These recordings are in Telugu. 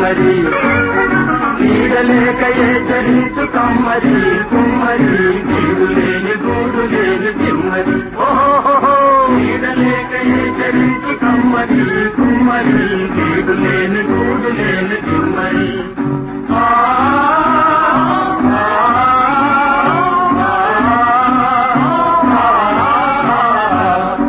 కుమ్మరి నీడలేక ఏ చరించు కమ్మరి కుమ్మరి వీడు లేని గూడు లేని తిమ్మరి ఓహో నీడలేక ఏ చరించు కమ్మరి కుమ్మరి వీడు లేని గూడు లేని తిమ్మరి ఆ ఆ, ఆ, ఆ, ఆ.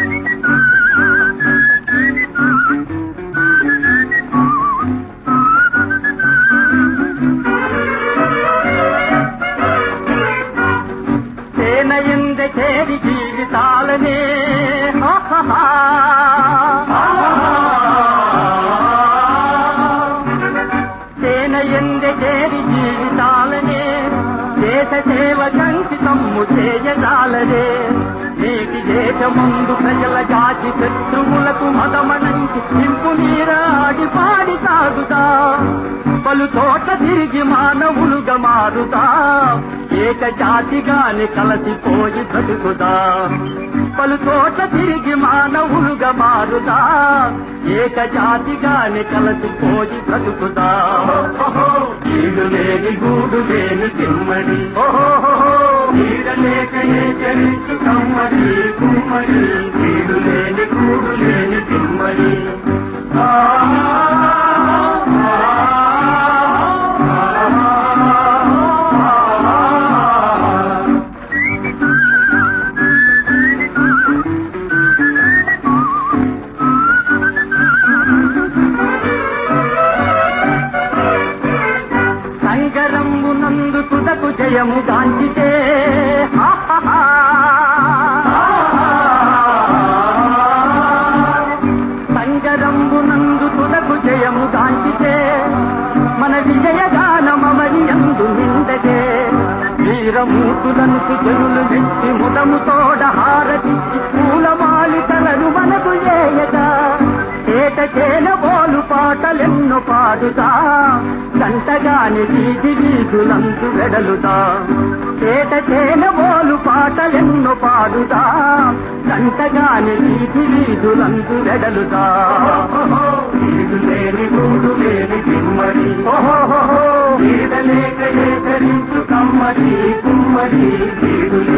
సేన ಎಂದ ಕೇರಿ ಜೀವಿತಾಲನೆ సేన ఎంద చేరి జీవితాలనే దేశ సేవ కంచి తమ్ము చేయజాలదే నేటి దేశమందు ప్రజల జాతి శత్రువులకు మదమనంచి ఇంపు నీరాడి పాడి సాగుతా పలు చోట్ల తిరిగి మానవులుగా మారుతా ఏక జాతిగాని కలసిపోయి బ్రతుకుదా పలు చోట్ల తిరిగి మానవులుగా మారుదా ఏక జాతిగాని కలసిపోయి బ్రతుకుదా ఈడు లేని గూడు లేని తిమ్మడి ఈడ లేక ఏ చరించు కమ్మడి కుమ్మడి ఈడు లేని గూడు లేని తిమ్మడి ఆ సంగరంగు నందు తుదకు జయము గాంచితే సంగరంగు నందు తుదకు జయము గాంచితే మన విజయ గానమవని అందు నిందగే వీరమూర్తులను సుజనులు మెచ్చి ముదము తోడ హారతిచ్చి పూలమాలి తలను మనకు ఏయగా ఏట చేల బోలు పాటలెన్నో పాడుతా గంటగాని వీధి వీధులందు వెడలుతా ఏట చేల బోలు పాటలెన్నో పాడుతా గంటగాని వీధి వీధులందు వెడలుతా వీడు లేని గూడు లేని తిమ్మడి ఓహో వీడలేక ఏ చరించు కమ్మడి కుమ్మడి వీడు